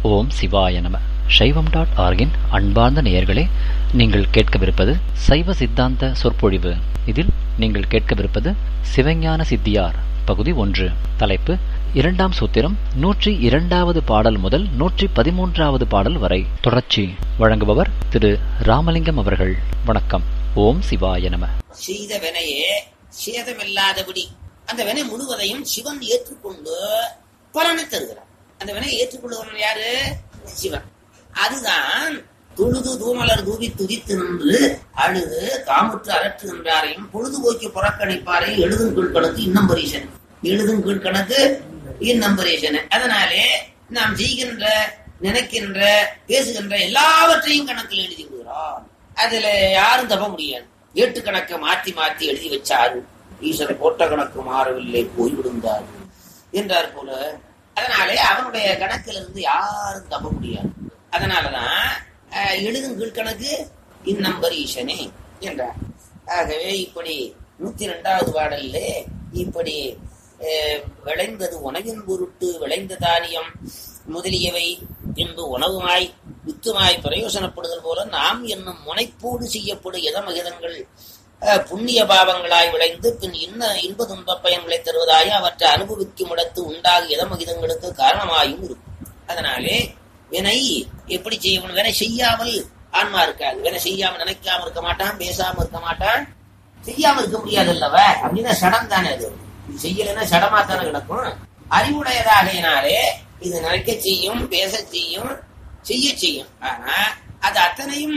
ஓம் சிவாய நம சைவம் டாட் ஆர்கின் அன்பார்ந்த நேயர்களே நீங்கள் கேட்கவிருப்பது சைவ சித்தாந்த சொற்பொழிவு இதில் நீங்கள் கேட்கவிருப்பது சிவஞான சித்தியார் பகுதி ஒன்று தலைப்பு இரண்டாம் சூத்திரம் நூற்றி இரண்டாவது பாடல் முதல் நூற்றி பதிமூன்றாவது பாடல் வரை தொடர்ச்சி வழங்குபவர் திரு ராமலிங்கம் அவர்கள் வணக்கம் ஓம் சிவாய நம செய்த வினையே சேதமில்லாதபடி அந்த வினை முழுவதையும் சிவன் ஏற்றுக்கொண்டு பலனை தருகிறார் அந்த வினையை ஏற்றுக்கொள்கிறவன் யாரு சிவன் அதுதான் தொழுது தூமலர் தூவி துதித்து நின்று அழுது காமுற்று அரற்றுகின்றாரையும் பொழுதுபோக்கி புறக்கணிப்பாரையும் எழுதும் கீழ்கணக்கு இன்னம் பரீசன் எழுதும் கீழ்கணக்கு இன்னம் பரீசன் அதனாலே நாம் செய்கின்ற நினைக்கின்ற பேசுகின்ற எல்லாவற்றையும் கணக்கில் எழுதி விடுகிறான் அதுல யாரும் தப்ப முடியாது ஏட்டு கணக்கை மாத்தி மாத்தி எழுதி வச்சாரு ஈஸ்வரன் போட்ட கணக்கு மாறவில்லை போய்விடுந்தார் என்றார் போல அதனாலே அவனுடைய கணக்கிலிருந்து யாரும் தப்ப முடியாது அதனாலதான் அஹ், எழுதும் கீழ்கணக்கு இந்நம்பர் ஈசனே என்றார் ஆகவே இப்படி நூத்தி இரண்டாவது பாடல்ல இப்படி அஹ், விளைந்தது உணவின் பொருட்டு விளைந்த தானியம் முதலியவை பின்பு உணவுமாய் வித்துமாய் பிரயோசனப்படுதல் போல நாம் என்னும் முனைப்போடு செய்யப்படும் இதமகிதங்கள் அஹ், புண்ணிய பாவங்களாய் விளைந்து பின் இன்ன இன்ப துன்ப பயன்களை தருவதாய் அவற்றை அனுபவிக்கும் இடத்து உண்டாகும் இதமகிதங்களுக்கு காரணமாயும் இருக்கும் அதனாலே வினை எப்படி செய்யணும் வினை செய்யாமல் ஆன்மா இருக்காது வினை செய்யாம நினைக்காம இருக்க மாட்டான் பேசாம இருக்க மாட்டான் செய்யாம இருக்க முடியாது அல்லவ அப்படின்னா சடம் தானே அது இது செய்யலைன்னா சடமா தானே கிடக்கும் அறிவுடையதாகையினாலே இது நினைக்க செய்யும் பேச செய்யும் செய்ய செய்யும் ஆனா அது அத்தனையும்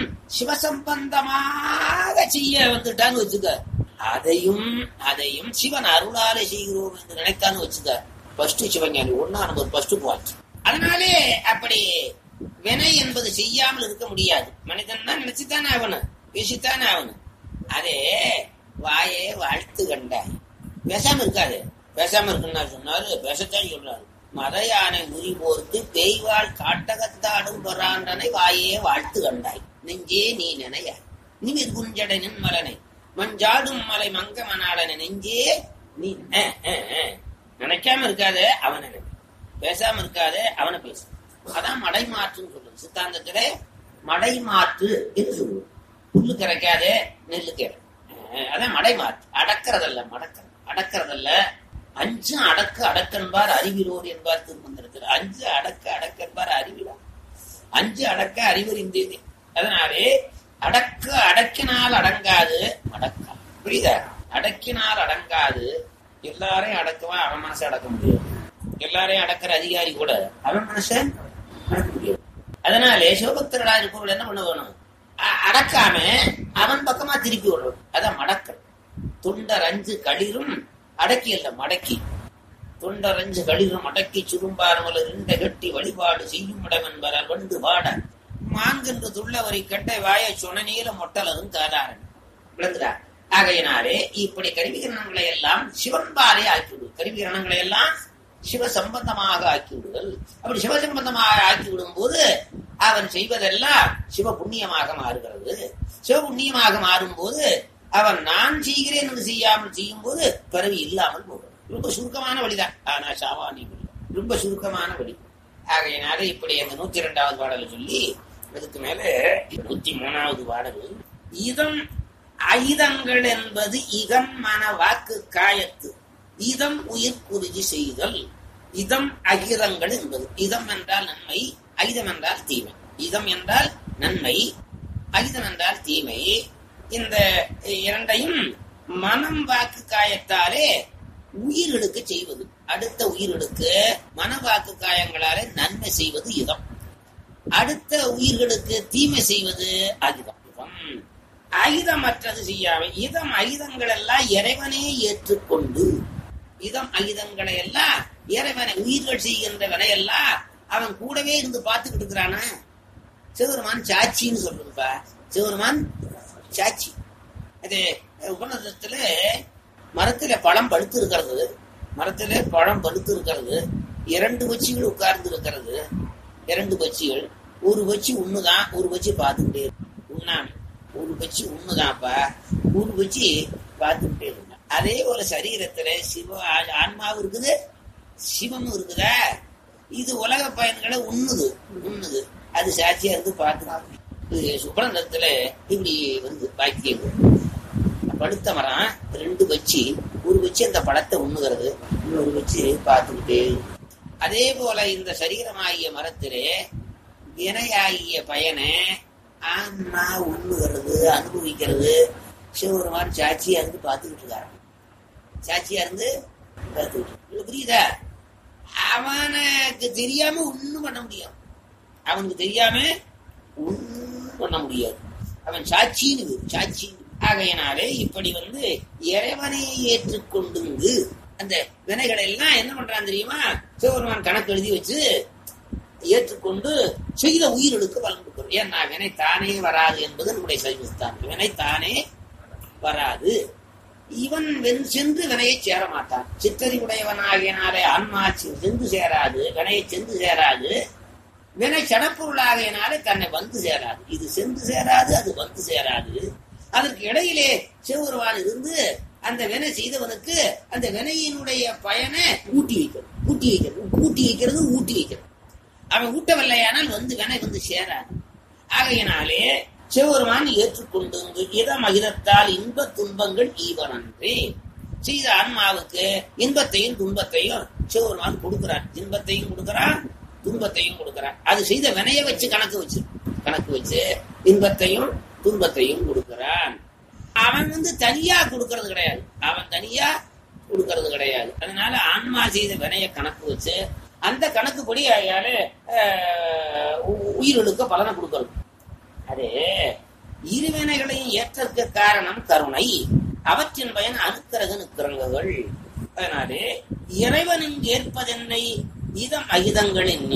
சிவசம்பந்தமாக செய்ய வந்துட்டான்னு வச்சுக்க அதையும் அதையும் சிவன் அருளாலே செய்கிறோம் என்று நினைத்தான்னு வச்சுக்க ஃபர்ஸ்ட் சிவஞானி ஒன்னா நம்பர் ஃபர்ஸ்ட் பாயிண்ட் அதனாலே அப்படி வினை என்பது செய்யாமல் இருக்க முடியாது மனிதன் தான் நினைச்சுத்தானே ஆகணும் பேசித்தானே ஆகணும் அதே வாயே வாழ்த்து கண்டாய் பேசாம இருக்காது பேசாம இருக்குன்னா சொன்னாரு பேசத்தான் சொல்றாரு மத யானை உரி போர்த்து பேய்வாள் காட்டகத்தாடும் பொறாண்டனை வாயே வாழ்த்து கண்டாய் நெஞ்சே நீ நினைய நிமிர் குஞ்சடை நின்மலனை மஞ்சாடும் மலை மங்க மணாளனை நெஞ்சே நீ அஹ், அஹ், அஹ். நினைக்காம இருக்காதே அவனை நினை பேசாம இருக்காதே அவனை பேசு அதான் மடை மாற்றுன்னு சொல்லுது சித்தாந்தத்துல மடை மாற்று என்று சொல்லுவோம் புல்லு கரைக்காதே நெல்லு கரை அஹ், அதான் மடை மாற்று அடக்கிறதல்ல மடக்கிறது அடக்கிறதல்ல அஞ்சு அடக்க அடக்கன்பார் அறிவிலோர் என்பார் திருமந்திரத்தில் அஞ்சு அடக்க அடக்கன்பார் அறிவிலா அஞ்சு அடக்க அறிவறிந்தது அதனாலே அடக்க அடக்கினால் அடங்காது அடக்கா புரியுதா அடக்கினால் அடங்காது எல்லாரையும் அடக்குவா அவன் மனசை அடக்க முடியும் எல்லாரையும் அடக்கிற அதிகாரி கூட அவன் மனசை அடக்க முடியும் அதனாலே சிவபக்தர்களா இருப்பவர்கள் என்ன பண்ண வேணும் அ- அடக்காம அவன் பக்கமா திருப்பி விடணும் அதான் மடக்கல் தொண்டர் அஞ்சு களிரும் அடக்கி அல்ல மடக்கி தொண்டர் அஞ்சு களிரும் அடக்கி சுரும்பாரமல ரெண்ட கட்டி வழிபாடு செய்யும் இடம் என்பார் வண்டு பாட மாங்கன்று துள்ளவரை கட்ட வாய சொன நீல மொட்டலரும் காதாரன் விளங்குதா ஆகையினாலே இப்படி கருவிகரணங்களை எல்லாம் சிவன்பாலே ஆக்கிவிடு கருவிகரணங்களை எல்லாம் சிவ சம்பந்தமாக ஆக்கிவிடுதல் அப்படி சிவ சம்பந்தமாக ஆக்கிவிடும் போது அவன் செய்வதெல்லாம் சிவ புண்ணியமாக மாறுகிறது சிவ புண்ணியமாக மாறும் போது அவன் நான் செய்கிறேன் என்று செய்யாமல் செய்யும் போது பிறவி இல்லாமல் போகும் ரொம்ப சுருக்கமான வழிதான் ஆனா சாவானி வழி ரொம்ப சுருக்கமான வழி ஆகையினால இப்படி அந்த நூத்தி இரண்டாவது பாடலை சொல்லி அதுக்கு மேல நூத்தி மூணாவது பாடல் இதம் ஐதங்கள் என்பது இகம் மன வாக்கு காயத்து இதம் உயிர் குருதி செய்தல் இதம் அகிதங்கள் என்பது இதம் என்றால் நன்மை ஐதம் என்றால் தீமை இதம் என்றால் நன்மை அகிதம் என்றால் தீமை இந்த இரண்டையும் மனம் வாக்கு காயத்தாலே உயிர்களுக்கு செய்வது அடுத்த உயிர்களுக்கு மன வாக்கு காயங்களாலே நன்மை செய்வது இதம் அடுத்த உயிர்களுக்கு தீமை செய்வது அகிதம் இதம் அகிதமற்றது செய்யாமை இதம் அகிதங்கள் எல்லாம் இறைவனே ஏற்றுக்கொண்டு இதம் அகிதங்களை எல்லாம் இறைவனை உயிர்கள் செய்கின்ற வினையெல்லாம் அவன் கூடவே இருந்து பார்த்துக்கிட்டு இருக்கிறானா சிவருமான் சாட்சின்னு சொல்றதுப்பா சிவருமான் சாட்சி அது உபநதத்துல மரத்துல பழம் பழுத்து இருக்கிறது மரத்துல பழம் பழுத்து இருக்கிறது இரண்டு பட்சிகள் உட்கார்ந்து இருக்கிறது இரண்டு பட்சிகள் ஒரு பட்சி உண்ணுதான் ஒரு பட்சி பார்த்துக்கிட்டே இருக்கு. உண்ணாம ஒரு பட்சி உண்ணுதான்ப்பா ஒரு பட்சி பார்த்துக்கிட்டே இருந்தான் அதே போல சரீரத்துல சிவ ஆ- ஆன்மாவும் இருக்குது சிவமும் இருக்குதா இது உலக பயன்களை உண்ணுது உண்ணுது அது சாட்சியா இருந்து பார்த்துக்கலாம் இது சுப்ரந்தத்துல இப்படி வந்து வாக்கியங்கள் படுத்த மரம் ரெண்டு வச்சு ஒரு வச்சு அந்த பழத்தை உண்ணுகிறது இன்னொரு வச்சு பார்த்துக்கிட்டே இருக்கு. அதே போல இந்த சரீரமாகிய மரத்திலே வினையாகிய பயனை ஆன்மா உண்ணுகிறது அனுபவிக்கிறது சிவபெருமான் சாட்சியா இருந்து பார்த்துக்கிட்டு இருக்காரு சாட்சியா இருந்து பார்த்துக்கிட்டு இருக்கு. உங்களுக்கு புரியுதா அவனுக்கு தெரியாம ஒண்ணும் பண்ண முடியும் அவனுக்கு தெரியாம ஒண்ணும் பண்ண முடியாது அவன் சாட்சின்னு சாட்சி ஆகையினாலே இப்படி வந்து இறைவனை ஏற்றுக்கொண்டு அந்த வினைகளை எல்லாம் என்ன பண்றான் தெரியுமா சிவபெருமான் கணக்கு எழுதி வச்சு ஏற்றுக்கொண்டு செய்த உயிர்களுக்கு பலன் கொடுக்கிறோம் ஏன்னா வினை தானே வராது என்பது நம்முடைய சைவஸ்தான் வினை தானே வராது இவன் வென் சென்று வினையை சேர மாட்டான் சித்தறிவுடையவனாகியனாலே ஆன்மா செ- சென்று சேராது வினையை சென்று சேராது வினை சடப்பொருளாகியனாலே தன்னை வந்து சேராது இது சென்று சேராது அது வந்து சேராது அதற்கு இடையிலே சிவபெருமான் இருந்து அந்த வினை செய்தவனுக்கு அந்த வினையினுடைய பயனை ஊட்டி வைக்கிறது ஊட்டி வைக்கிறது ஊட்டி வைக்கிறது ஊட்டி வைக்கிறது அவன் ஊட்டவில்லையானால் வந்து வினை வந்து சேராது ஆகையினாலே சிவபெருமான் ஏற்றுக்கொண்டு இதம் அகிதத்தால் இன்ப துன்பங்கள் ஈவனன்றே செய்த ஆன்மாவுக்கு இன்பத்தையும் துன்பத்தையும் சிவபெருமான் கொடுக்கிறான் இன்பத்தையும் கொடுக்கிறான் துன்பத்தையும் கொடுக்கிறான் அது செய்த வினைய வச்சு கணக்கு வச்சு கணக்கு வச்சு இன்பத்தையும் துன்பத்தையும் கொடுக்கிறான் அவன் வந்து தனியா கொடுக்கறது கிடையாது அவன் தனியா கொடுக்கறது கிடையாது அதனால ஆன்மா செய்த வினைய கணக்கு வச்சு அந்த கணக்குப்படி அயால அஹ், உ- உயிர்களுக்கு பலனை கொடுக்கறது அது இருவினைகளையும் ஏற்றற்கு காரணம் கருணை அவற்றின் பயன் அணுக்கரக நிற்கிறங்கள் அதனாலே இறைவனின் ஏற்பதென்னை இதம் அகிதங்களின்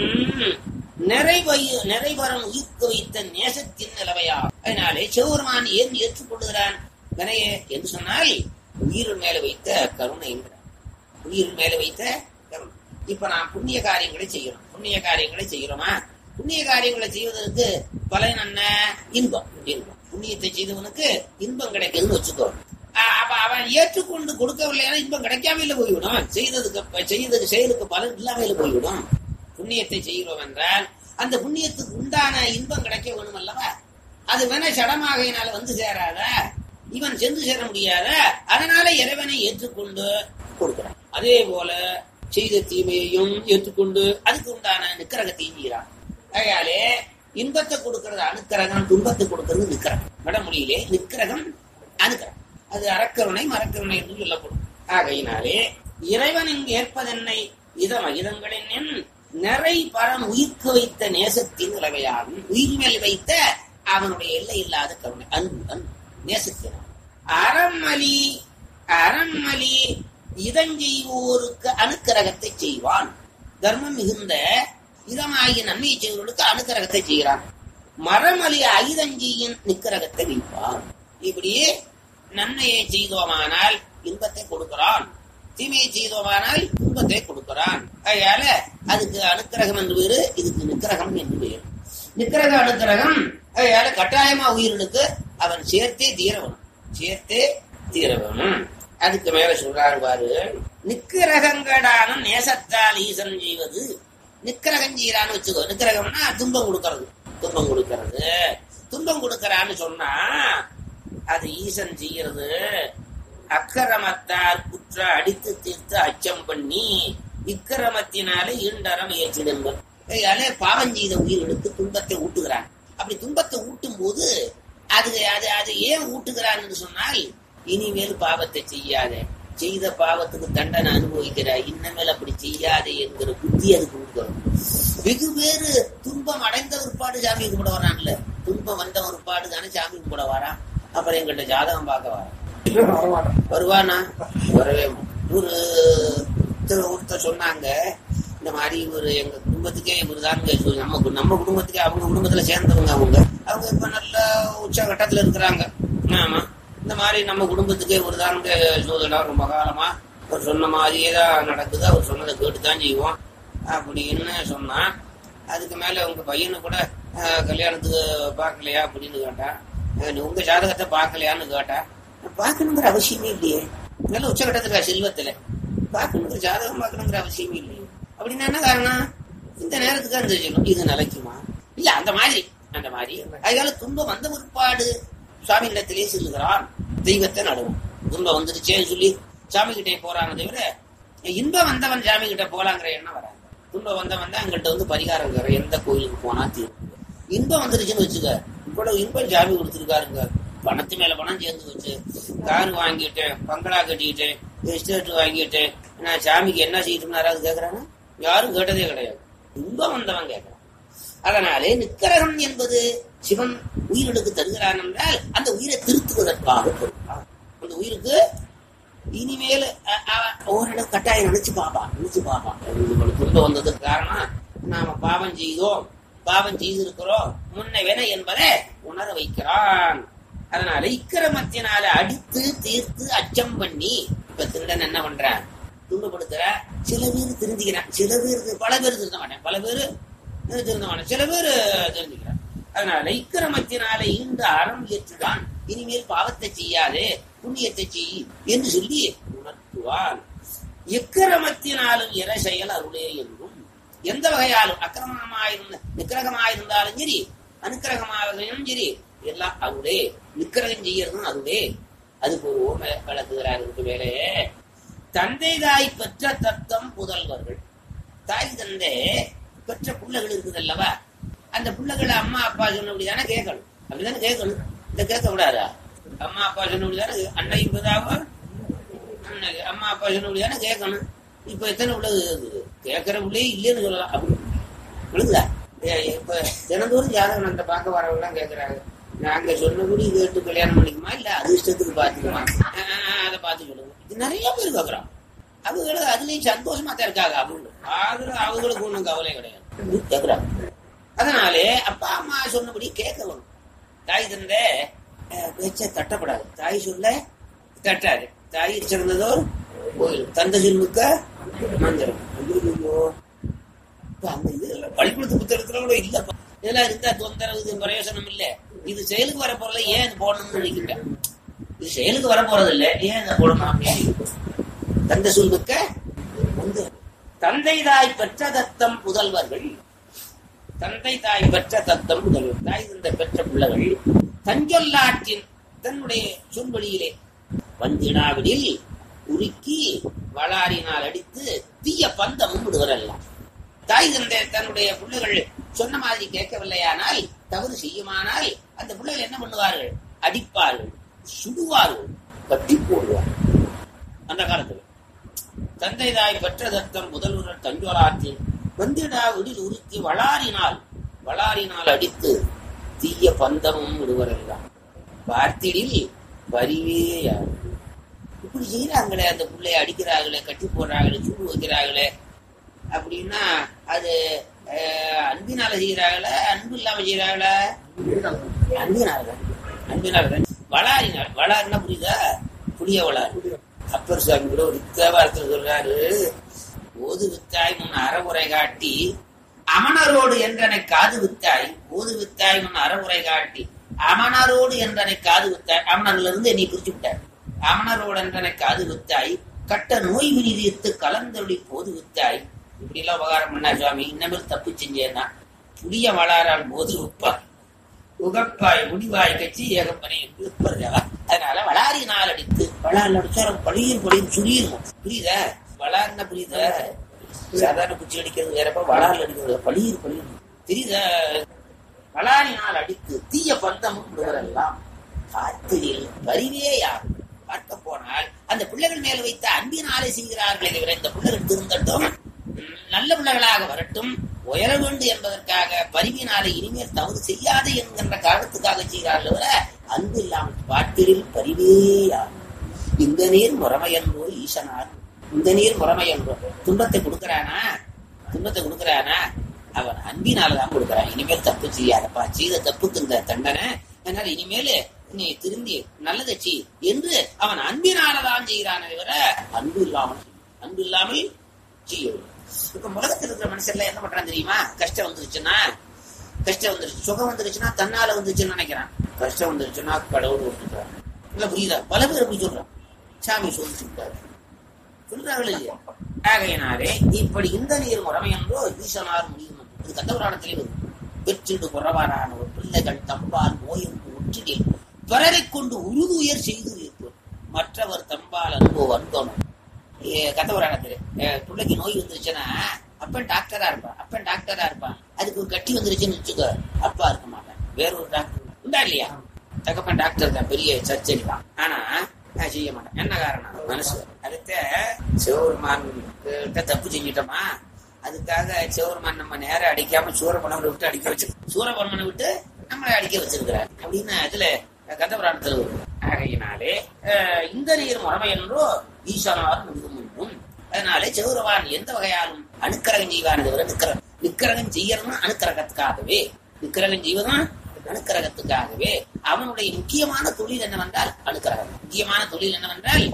நிறைவை நிறைவரம் உயிர்க்க வைத்த நேசத்தின் நிலவையா அதனாலே சிவபெருமான் ஏன் ஏற்றுக்கொள்கிறான் வினையே என்று சொன்னால் உயிர் மேல வைத்த கருணை என்கிறார் உயிர் மேல வைத்த கருணை இப்ப நாம் புண்ணிய காரியங்களை செய்யறோம் புண்ணிய காரியங்களை செய்யறோமா புண்ணிய காரியங்களை செய்வதற்கு பலன் என்ன இன்பம் இன்பம் புண்ணியத்தை செய்தவனுக்கு இன்பம் கிடைக்குதுன்னு வச்சுக்கோ அ- அப்ப அவன் ஏற்றுக்கொண்டு கொடுக்கவில்லைன்னா இன்பம் கிடைக்காம போய்விடும் செய்ததுக்கு செய்ததுக்கு செயலுக்கு பலன் இல்லாமல் போய்விடும் புண்ணியத்தை செய்கிறோம் என்றால் அந்த புண்ணியத்துக்கு உண்டான இன்பம் கிடைக்க வேணும் அல்லவா அது வேணா சடமாகையினால வந்து சேராத இவன் சென்று சேர முடியாத அதனால இறைவனை ஏற்றுக்கொண்டு கொடுக்கிறான் அதே போல செய்த தீமையையும் ஏற்றுக்கொண்டு அதுக்கு உண்டான நிக்கரகத்தையும் செய்கிறான் ஆகையாலே இன்பத்தை கொடுக்கிறது அணுக்கரகம் துன்பத்தை கொடுக்கிறது நிக்கரகம் வட மொழியிலே நிக்கரகம் அணுக்கரகம் அது அறக்கருணை மரக்கருணை என்று சொல்லப்படும் ஆகையினாலே இறைவனின் ஏற்பதென்னை இதம் அகிதங்களின் நிறை பரம் உயிர்க்கு வைத்த நேசத்தின் உலகையாகும் உயிர் மேல் வைத்த அவனுடைய எல்லை இல்லாத கருணை அன்பு அன்பு நேசத்தின் அறமலி அறமலி இதஞ்செய்வோருக்கு அணுக்கரகத்தை செய்வான் தர்மம் மிகுந்த இதமாகிய நன்மை செய்வர்களுக்கு அணுக்கரகத்தை செய்கிறான் மரமலி ஐதஞ்சியின் நிக்கரகத்தை வைப்பான் இப்படியே நன்மையை செய்தோமானால் இன்பத்தை கொடுக்கிறான் தீமையை செய்தோமானால் துன்பத்தை கொடுக்கிறான் அதனால அதுக்கு அனுக்கிரகம் என்று பேரு இதுக்கு நிக்கிரகம் என்று பேரு நிக்கிரக அனுக்கிரகம் அதனால கட்டாயமா உயிரினுக்கு அவன் சேர்த்தே தீர வேணும் சேர்த்தே தீர வேணும் அதுக்கு மேல சொல்றாரு பாரு நிக்கிரகங்கடான நேசத்தால் ஈசன் செய்வது நிக்கிரகம் செய்யறான்னு வச்சுக்கோ நிக்கிரகம்னா துன்பம் கொடுக்கறது துன்பம் கொடுக்கறது துன்பம் கொடுக்கறான்னு சொன்னா அது ஈசன் செய்யறது அக்கிரமத்தால் குற்ற அடித்து தீர்த்து அச்சம் பண்ணி இக்கிரமத்தினாலே ஈண்டறம் ஏற்றிடுங்கள் அதே பாவம் செய்த உயிர்களுக்கு துன்பத்தை ஊட்டுகிறான் அப்படி துன்பத்தை ஊட்டும் போது அது அது அது ஏன் ஊட்டுகிறான்னு சொன்னால் இனிமேல் பாவத்தை செய்யாத செய்த பாவத்துக்கு தண்டனை அனுபவிக்கிற இன்னமேல் அப்படி செய்யாதே என்கிற புத்தி அதுக்கு கொடுக்கணும் வெகு பேரு துன்பம் அடைந்த ஒருபாடு சாமி கும்பிட வரான்ல துன்பம் வந்த ஒருபாடு தானே சாமி கும்பிட வரான் அப்புறம் எங்கிட்ட ஜாதகம் பார்க்க வரான் வருவானா வரவே மாட்டான். ஒரு ஒருத்தர் ஒருத்தர் சொன்னாங்க இந்த மாதிரி ஒரு எங்க குடும்பத்துக்கே இவர் தான் நம்ம கு- நம்ம குடும்பத்துக்கே அவங்க குடும்பத்துல சேர்ந்தவங்க அவங்க அவங்க இப்ப நல்ல உச்சகட்டத்துல இருக்கிறாங்க ஆமா இந்த மாதிரி நம்ம குடும்பத்துக்கே ஒரு தான் சோதனம் ரொம்ப காலமா அவர் சொன்ன மாதிரியே தான் நடக்குது அவர் சொன்னதை கேட்டு தான் செய்வோம் அப்படின்னு சொன்னான் அதுக்கு மேல உங்க பையனு கூட அஹ், கல்யாணத்துக்கு பார்க்கலையா அப்படின்னு கேட்டான் அஹ், நீ உங்க ஜாதகத்தை பார்க்கலையான்னு கேட்டா பார்க்கணுங்கிற அவசியமே இல்லையே நல்ல உச்சகட்டத்துல செல்வத்துல பார்க்கணுங்கிற ஜாதகம் பார்க்கணுங்கிற அவசியமே இல்லையே அப்படின்னா என்ன காரணம் இந்த நேரத்துக்கு அந்த செய்யணும் இது நிலைக்குமா இல்ல அந்த மாதிரி அந்த மாதிரி அதனால துன்பம் வந்த முற்பாடு சுவாமி இடத்திலே செல்லுகிறான் தெய்வத்தை நடுவோம் துன்பம் வந்துருச்சேன்னு சொல்லி சாமி கிட்டே போறாங்க தவிர இன்பம் வந்தவன் சாமி கிட்ட போலாங்கிற எண்ணம் வராது துன்பம் வந்தவன் தான் எங்கள்கிட்ட வந்து பரிகாரம் இருக்கிற எந்த கோயிலுக்கு போனா தீரும் இன்பம் வந்துருச்சுன்னு வச்சுக்க இவ்வளவு இன்பம் சாமி கொடுத்துருக்காருங்க பணத்து மேல பணம் சேர்ந்து வச்சு கார் வாங்கிட்டேன் பங்களா கட்டிக்கிட்டேன் எஸ்டேட் வாங்கிட்டேன் நான் சாமிக்கு என்ன செய்யணும்னு யாராவது கேட்கறாங்க யாரும் கேட்டதே கிடையாது இன்பம் வந்தவன் கேட்கறான் அதனாலே நிக்கரகம் என்பது சிவன் உயிர்களுக்கு தருகிறான் என்றால் அந்த உயிரை திருத்துவதற்காக தருகிறான் அந்த உயிருக்கு இனிமேல் அ- அவன் ஓரிடம் கட்டாயம் நினைச்சு பாப்பான் நினைச்சு பாப்பான் இவனுக்கு துன்பம் வந்ததுக்கு காரணம் நாம பாவம் செய்தோம் பாவம் செய்திருக்கிறோம் முன்ன வினை என்பதை உணர வைக்கிறான் அதனால இக்கிரமத்தினால அடித்து தீர்த்து அச்சம் பண்ணி இப்ப திருடன் என்ன பண்றான் துன்பப்படுத்துற சில பேர் திருந்திக்கிறான் சில பேர் பல பேர் திருந்த மாட்டேன் பல பேர் திருந்த மாட்டேன் சில பேர் தெரிஞ்சுக்கிறான் அதனால இக்கிரமத்தினால ஈண்டு அறம் ஏற்றுதான் இனிமேல் பாவத்தை செய்யாதே புண்ணியத்தை செய் என்று சொல்லி உணர்த்துவான் எக்கிரமத்தினாலும் இற செயல் அருளே என்றும் எந்த வகையாலும் அக்கிரமமாயிருந்த நிக்கிரகமாயிருந்தாலும் சரி அனுக்கிரகமாகவும் சரி எல்லாம் அருளே நிக்கிரகம் செய்யறதும் அருளே அதுக்கு ஒரு ஓமை வழக்குகிறார் இதுக்கு மேலே தந்தை தாய் பெற்ற தத்தம் புதல்வர்கள் தாய் தந்தை பெற்ற பிள்ளைகள் இருக்குது அல்லவா அந்த பிள்ளைகளை அம்மா அப்பா சொன்னபடிதானே கேட்கணும் அப்படிதானே கேட்கணும் இந்த கேட்க விடாதா அம்மா அப்பா சொன்னபடிதானே அன்னையும் பிதாவும் அன்னை- அம்மா அப்பா சொன்னபடிதானே கேட்கணும் இப்ப எத்தனை பிள்ளை இருக்குது கேட்கிற பிள்ளையே இல்லைன்னு சொல்லலாம் அப்படி விழுந்தா இப்ப தினந்தோறும் ஜாதகம் அந்த பார்க்க வரவங்களாம் கேட்கறாங்க நாங்க சொன்னபடி கேட்டு கல்யாணம் பண்ணிக்குமா இல்ல அது இஷ்டத்துக்கு பாத்துக்குமா அதை பார்த்து சொல்லுங்க இது நிறைய பேர் கேட்கறான் அவங்களுக்கு அதுலயும் சந்தோஷமா தான் இருக்காங்க அவங்க அதுல அவங்களுக்கு ஒண்ணும் கவலை கிடையாது கேட்கறாங்க அதனாலே அப்பா அம்மா சொன்னபடி கேட்கணும் தாய் தந்தை அஹ், பேச்ச தட்டப்படாது தாய் சொல்ல தட்டாது தாய் சிறந்ததோ கோயில் தந்தை சொல்லுக்க மந்திரம் ஐயோ இப்ப அந்த இதுல பள்ளிக்கூடத்து புத்தகத்துல கூட இல்லப்பா இதெல்லாம் இருந்தா தொந்தரவு இது பிரயோசனம் இல்ல இது செயலுக்கு வர போறதுல ஏன் இது போடணும்னு நினைக்கிட்டேன் இது செயலுக்கு வர போறது இல்ல ஏன் இதை போடணும் அப்படின்னு தந்தை சொல்லுக்க வந்து தந்தை தாய் பெற்ற தத்தம் புதல்வர்கள் தந்தை தாய் பெற்ற தத்தம் புதல்வர் தாய் தந்தை பெற்ற பிள்ளைகள் தஞ்சொல்லாற்றின் தன்னுடைய சொல்வழியிலே வந்திடாவிடில் உருக்கி வளாரினால் அடித்து தீய பந்தமும் விடுவரெல்லாம் தாய் தந்தை தன்னுடைய பிள்ளைகள் சொன்ன மாதிரி கேட்கவில்லையானால் தவறு செய்யுமானால் அந்த பிள்ளைகள் என்ன பண்ணுவார்கள் அடிப்பார்கள் சுடுவார்கள் கட்டி போடுவார்கள் அந்த காலத்துல தந்தை தாய் பெற்ற தத்தம் முதல்வர் தஞ்சோலாற்றில் வந்திடா விடில் உருக்கி வளாரினால் வளாரினால் அடித்து தீய பந்தமும் விடுவரெல்லாம் பார்த்திடில் பரிவேயார் இப்படி செய்யறாங்களே அந்த பிள்ளைய அடிக்கிறாங்களே கட்டி போடுறாங்களே சூடு வைக்கிறாங்களே அப்படின்னா அது அஹ், அன்பினால செய்யறாங்களா அன்பு இல்லாம செய்யறாங்களா அன்பினால அன்பினால வளாரினால் வளாரினா புரியுதா புளிய வளாறு அப்பர் சுவாமி கூட ஒரு தேவாரத்தில் சொல்றாரு ஓது வித்தாய் முன் அறவுரை காட்டி அமணரோடு என்றனை காது வித்தாய் ஓது வித்தாய் முன் அறவுரை காட்டி அமணரோடு என்றனை காது வித்தாய் அமணர்ல இருந்து என்னை பிரிச்சு விட்டார் அமணரோடு என்றனை காது வித்தாய் கட்ட நோய் வினிதித்து கலந்தொழி போது வித்தாய் இப்படி எல்லாம் உபகாரம் பண்ணா சுவாமி இன்னமேல் தப்பு செஞ்சேன்னா புளிய வளாரால் போது விப்பாய் உகப்பாய் முடிவாய் கட்சி ஏகப்பனை என்று வருகிறா. அதனால வளாரி நாள் அடித்து வளாரில் அடிச்சா பழியும் பழியும் சுழியும் புரியுதா வளார்னா புரியுதா சாதாரண குச்சி அடிக்கிறது வேறப்ப வளாரில் அடிக்கிறது பழியும் பழியும் தெரியுதா வளாரி நாள் அடித்து தீய பந்தமும் விடுவரெல்லாம் காத்திரில் பரிவே யாரும் பார்க்க போனால் அந்த பிள்ளைகள் மேல் வைத்த அன்பினாலே செய்கிறார்களே தவிர இந்த பிள்ளைகள் திருந்தட்டும் உம், நல்ல பிள்ளைகளாக வரட்டும் உயர வேண்டும் என்பதற்காக பரிவினாலே இனிமேல் தவறு செய்யாது என்கின்ற காரணத்துக்காக செய்கிறார்கள் தவிர அன்பு இல்லாமல் பாட்டிலில் பரிவேயார் இந்த நீர் முறைமையன்றோ ஈசனார் இந்த நீர் முறைமையன்றோ துன்பத்தை கொடுக்கறானா துன்பத்தை கொடுக்கறானா அவன் அன்பினாலதான் கொடுக்கறான் இனிமேல் தப்பு செய்யாதப்பா செய்த தப்புக்கு இந்த தண்டனை அதனால இனிமேல் நீ திரும்பி நல்லதை செய் என்று அவன் அன்பினாலதான் செய்கிறானே தவிர அன்பு இல்லாமல் செய்ய- அன்பு இல்லாமல் செய்யவில்லை இப்ப உலகத்தில் இருக்கிற மனுஷன்ல என்ன பண்றான் தெரியுமா கஷ்டம் வந்துருச்சுன்னா கஷ்டம் வந்துருச்சு சுகம் வந்துருச்சுன்னா தன்னால வந்துருச்சுன்னு நினைக்கிறான் கஷ்டம் வந்துருச்சுன்னா கடவுள் விட்டுக்கிறான் இல்ல புரியுதா பல பேர் அப்படி சொல்றான் சாமி சொல்லிட்டு சொல்றாங்களே இல்லையா ஆகையினாலே இப்படி இந்த நீர் முறைமை என்றோ ஈசனார் முடியும் என்று. இது கந்தபுராணத்திலே வரும் பெற்றிடு புறவாரானவர் பிள்ளைகள் தம்பால் நோயென்று ஒற்றிடில் பிறரைக் கொண்டு உருதுயர் செய்து வைப்போர் மற்றவர் தம்பால் அன்போ அன்பனும் கந்தபுராணத்திலே அஹ் பிள்ளைக்கு நோய் வந்துருச்சுன்னா அப்பன் டாக்டரா இருப்பான் அப்பன் டாக்டரா இருப்பான் அதுக்கு ஒரு கட்டி வந்துருச்சுன்னு வச்சுக்கோ அப்பா இருக்க மாட்டான் வேற ஒரு டாக்டர் உண்டா இல்லையா தகப்பன் டாக்டர் தான் பெரிய சர்ச்சரி தான் ஆனா நான் செய்ய மாட்டேன் என்ன காரணம் மனசு அடுத்த சிவபெருமான் கிட்ட தப்பு செஞ்சிட்டோமா அதுக்காக சிவபெருமான் நம்ம நேரம் அடிக்காம சூரபணம் விட்டு அடிக்க வச்சு சூரபணமனை விட்டு நம்மளை அடிக்க வச்சிருக்கிறார் அப்படின்னு அதுல கந்தபுராணத்தில் வரும் ஆகையினாலே அஹ், இந்த நீர் முறைமை என்றோ ஈசானார் முழுதும் என்றும் அதனாலே சிவபெருமான் எந்த வகையாலும் அணுக்கரகம் செய்வானது விட நிக்கரகம் நிக்கரகம் செய்யறதும் அணுக்கரகத்துக்காகவே நிக்கரகம் செய்வதும் அணுக்கரகத்துக்காகவே அவனுடைய முக்கியமான தொழில் என்னவென்றால் அணுக்கரகம் முக்கியமான தொழில் என்னவென்றால்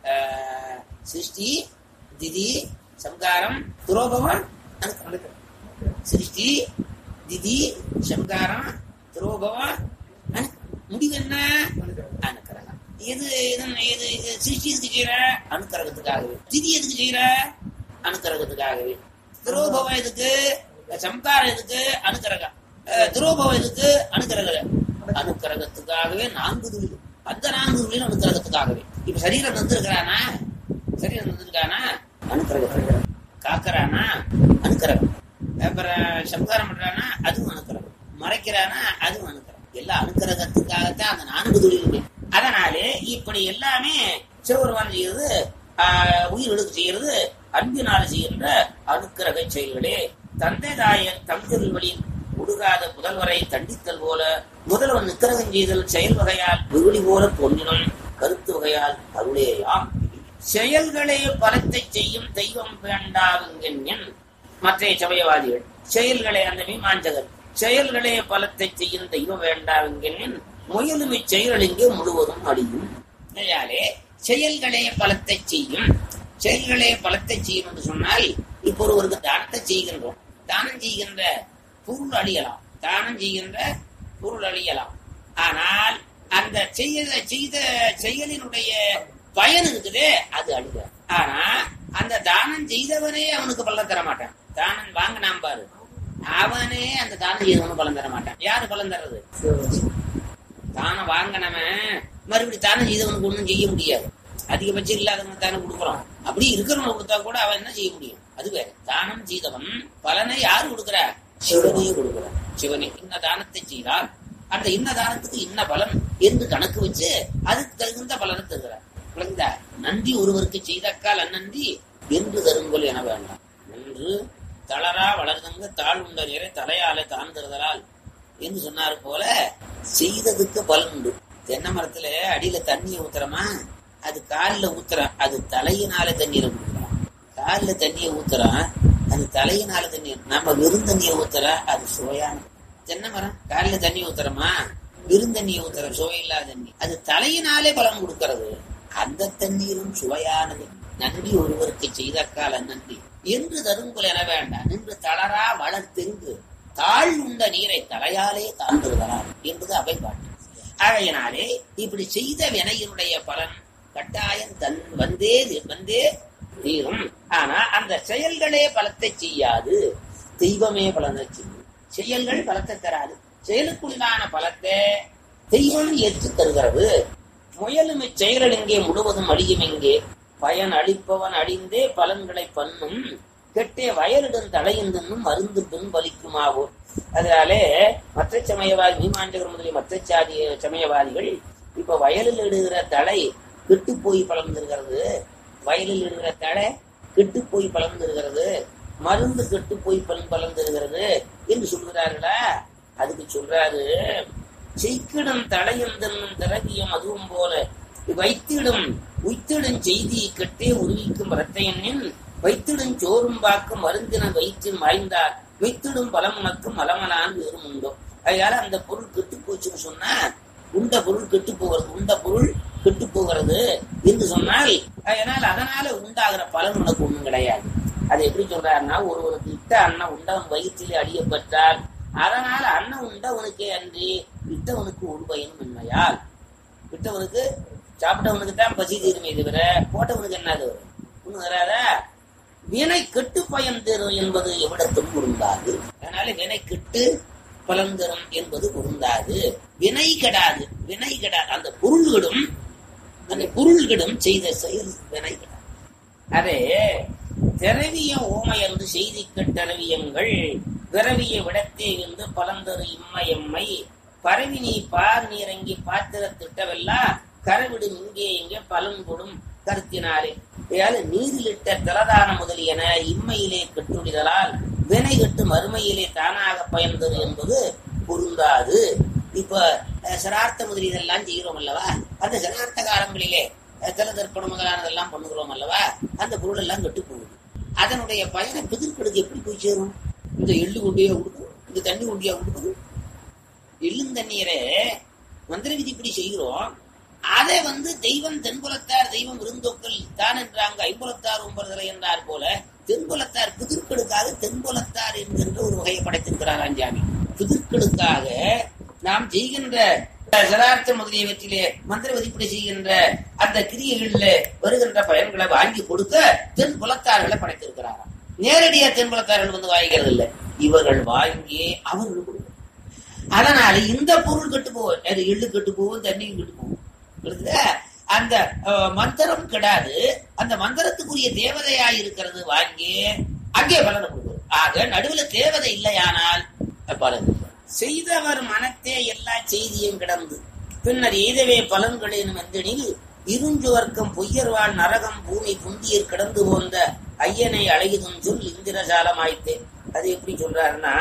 ஆஹ், சிருஷ்டி திதி சம்காரம் துரோபவம் அணுக்கரகம் சிருஷ்டி திதி சம்காரம் துரோபவம் அணு- முடிவு என்ன அணுக்கரகம் எது எது எது இது சிருஷ்டி எதுக்கு செய்யற அணுக்கரகத்துக்காகவே திதி எதுக்கு செய்யற அணுக்கரகத்துக்காகவே துரோபவம் எதுக்கு சம்காரம் எதுக்கு அணுக்கரகம் அஹ், துரோபவம் எதுக்கு அணுக்கரகம் அணுக்கரகத்துக்காகவே நான்கு துளிகள் அந்த நான்கு துளிகள் அணுக்கரகத்துக்காகவே இப்ப சரீரம் வந்திருக்கிறானா சரீரம் வந்திருக்கானா அணுக்கரகத்துக்கு காக்கறானா அணுக்கரகம் அப்புறம் சம்காரம் பண்றானா அதுவும் அணுக்கரகம் மறைக்கிறானா அதுவும் அணுக்கரகம் எல்லாம் அணுக்கரகத்துக்காகத்தான் அந்த நான்கு துளிகளுமே அதனாலே இப்படி எல்லாமே சிவபெருமான் செய்யறது ஆஹ், உயிர்களுக்கு செய்யறது அன்பினால செய்கின்ற அணுக்கரக செயல்களே தந்தை தாயர் தம்திருவழியில் உடுகாத புதல்வரை தண்டித்தல் போல முதல்வன் நிக்கரகம் செய்தல் செயல் வகையால் வெகுளி போல தோன்றினும் கருத்து வகையால் அருளேயாம் செயல்களே பலத்தை செய்யும் தெய்வம் வேண்டாவுங்கென் மற்ற சமயவாதிகள் செயல்களே அந்த மீமாஞ்சகர் செயல்களே பலத்தை செய்யும் தெய்வம் வேண்டாவுங்கென் முயலும் இச்செயல்கள் இங்கே முழுவதும் அழியும் அதனாலே செயல்களே பலத்தை செய்யும் செயல்களே பலத்தை செய்யும் என்று சொன்னால் இப்போ ஒருவருக்கு தானத்தை செய்கின்றோம் தானம் செய்கின்ற பொருள் அழியலாம் தானம் செய்கின்ற பொருள் அழியலாம் ஆனால் அந்த செய்த செய்த செயலினுடைய பயன் இருக்குதே அது அழிய ஆனா அந்த தானம் செய்தவனே அவனுக்கு பலன் தர மாட்டான் தானம் வாங்கினான் பாரு அவனே அந்த தானம் செய்தவனுக்கு பலன் தர மாட்டான் யாரு பலன் தர்றது தானம் வாங்கினவன் மறுபடி தானம் செய்தவனுக்கு ஒண்ணும் செய்ய முடியாது அதிகபட்சம் இல்லாதவங்க தானே கொடுக்குறோம் அப்படி இருக்கிறவங்க கொடுத்தா கூட அவன் என்ன செய்ய முடியும் அது வேற தானம் செய்தவன் பலனை யாரு கொடுக்குறா சிவனே கொடுக்குறான் சிவனே இன்ன தானத்தை செய்தால் அந்த இன்ன தானத்துக்கு இன்ன பலன் என்று கணக்கு வச்சு அதுக்கு தகுந்த பலனை தருகிறார் விளங்குதா நன்றி ஒருவருக்கு செய்தக்கால் அந்நன்றி என்று தருங்கோல் என வேண்டாம் என்று தளரா வளர்ந்தங்க தாழ்வுண்ட நிறை தலையால தாழ்ந்துறதலால் என்று சொன்னார் போல செய்ததுக்கு பலன் உண்டு தென்னை மரத்துல அடியில தண்ணியை ஊத்துறமா அது காலில் ஊத்துறான் அது தலையினால தண்ணீரை குடிக்கிறான் காலில் தண்ணியை ஊத்துறான் அது தலையினால தண்ணீர் நம்ம வெறும் தண்ணியை ஊத்துற அது சுவையான தென்னை மரம் காலில் தண்ணி ஊத்துறமா வெறும் தண்ணியை ஊத்துற சுவை இல்லாத தண்ணி அது தலையினாலே பலன் கொடுக்கிறது அந்த தண்ணீரும் சுவையானது நன்றி ஒருவருக்கு செய்த கால நன்றி என்று தருங்குல் என வேண்டாம் நின்று தளரா வளர்த்தெங்கு தாழ் உண்ட நீரை தலையாலே தாழ்ந்துருதலாம் என்பது அவை பாட்டு ஆகையினாலே இப்படி செய்த வினையினுடைய பலன் கட்டாயம் தன் வந்தே வந்தே தீரும் ஆனா அந்த செயல்களே பலத்தை செய்யாது தெய்வமே பலனை செய்யும் செயல்கள் பலத்தை தராது செயலுக்குண்டான பலத்தை தெய்வம் ஏற்று தருகிறது முயலும் இச்செயல்கள் எங்கே முழுவதும் அழியும் எங்கே பயன் அளிப்பவன் அழிந்தே பலன்களை பண்ணும் கெட்டே வயலிடும் தலையுந்தும் மருந்து பின் பலிக்குமாவோ அதனாலே மற்ற சமயவாதி மீமாண்டகர் முதலிய மற்ற சாதி சமயவாதிகள் இப்ப வயலில் இடுகிற தலை கெட்டு போய் பலர்ந்திருக்கிறது வயலில் இடுகிற தலை கெட்டு போய் பலர்ந்திருக்கிறது மருந்து கெட்டு போய் பலன் பலர்ந்திருக்கிறது என்று சொல்கிறார்களா அதுக்கு சொல்றாரு செய்கிடும் தலையந்தனும் திரவியம் அதுவும் போல வைத்திடும் உய்த்திடும் செய்தி கெட்டே உருவிக்கும் ரத்தையனின் வைத்திடும் சோறும் பாக்கும் மருந்தின வயிற்றில் மாய்ந்தார் வைத்திடும் பலம் உனக்கும் மலமலான் வேறும் உண்டோ அதனால அந்த பொருள் கெட்டு போச்சுன்னு சொன்னா உண்ட பொருள் கெட்டு போகிறது உண்ட பொருள் கெட்டு போகிறது என்று சொன்னால் அதனால் அதனால உண்டாகிற பலன் உனக்கு ஒண்ணும் கிடையாது அது எப்படி சொல்றாருன்னா ஒருவனுக்கு இட்ட அண்ணன் உண்டவன் வயிற்றிலே அடியப்பட்டால் அதனால அண்ணன் உண்டவனுக்கே அன்றி இட்டவனுக்கு ஒரு பயனும் உண்மையால் விட்டவனுக்கு சாப்பிட்டவனுக்கு தான் பசி தீருமே தவிர போட்டவனுக்கு என்னது வரும் ஒண்ணு வராதா வினை கெட்டு பயன் தரும் என்பது எவ்விடத்தும் பொருந்தாது அதனால வினை கெட்டு பலன் தரும் என்பது பொருந்தாது வினை கெடாது வினை கெடாது அந்த பொருள்களும் அந்த பொருள்களும் செய்த செயல் வினை கெடாது அதே திரவிய ஓமை என்று செய்தி கட்டரவியங்கள் பிறவிய விடத்தே இருந்து பலந்தரு இம்மையம்மை பரவி நீ பார் நீரங்கி பாத்திர திட்டவெல்லாம் கரவிடும் இங்கே இங்கே பலன் கொடும் கருத்தினாரே அதாவது நீரிலிட்ட திரதான முதலியன இம்மையிலே கட்டுடிதலால் வினை கட்டு மறுமையிலே தானாக பயன்தரு என்பது பொருந்தாது இப்ப அஹ், சிரார்த்த முதலியதெல்லாம் செய்கிறோம் அல்லவா அந்த சிரார்த்த காலங்களிலே அஹ், திலதர்ப்பணம் முதலானதெல்லாம் பண்ணுகிறோம் அல்லவா அந்த பொருள் எல்லாம் கெட்டு போகுது அதனுடைய பயனை பிதிர்க்கெடுக்க எப்படி போய் சேரும் இந்த எள்ளு கொண்டியா கொடுக்கும் இந்த தண்ணி கொண்டியா கொடுக்கும் எள்ளும் தண்ணீரை மந்திர விதி இப்படி செய்கிறோம் அதை வந்து தெய்வம் தென்புலத்தார் தெய்வம் விருந்தோக்கள் தான் என்றாங்க ஐம்புலத்தார் ஒன்பதுகளை என்றார் போல தென்புலத்தார் பிதிர்க்கெடுக்காக தென்புலத்தார் என்கின்ற ஒரு வகையை படைத்திருக்கிறார் அஞ்சாமி பிதிர்க்கெடுக்காக நாம் செய்கின்ற சிரார்த்த முதலியவற்றிலே மந்திர வதிப்படி செய்கின்ற அந்த கிரியைகளில் வருகின்ற பயன்களை வாங்கி கொடுக்க தென் புலத்தார்களை படைத்திருக்கிறாராம் நேரடியா தென்புலத்தார்கள் வந்து வாங்கிக்கிறது இல்லை இவர்கள் வாங்கி அவர்கள் கொடுக்க அதனால இந்த பொருள் கெட்டு போகும் அது எள்ளு கெட்டு போகும் தண்ணியும் கெட்டு போகும் புரியுதா? அந்த அஹ், மந்திரம் கெடாது அந்த மந்திரத்துக்குரிய தேவதையா இருக்கிறது வாங்கி அங்கே பலனை கொடுக்கும் ஆக நடுவுல தேவதை இல்லையானால் பலன் செய்தவர் மனத்தே எல்லா செய்தியும் கிடந்து பின்னர் எய்தவே பலன்களேனும் எந்தெனில் இருஞ்சுவர்க்கம் பொய்யர்வாள் நரகம் பூமி புந்தியர் கிடந்து போந்த ஐயனை அழகிதும் சொல் இந்திரஜாலமாய்த்தே அது எப்படி சொல்றாருன்னா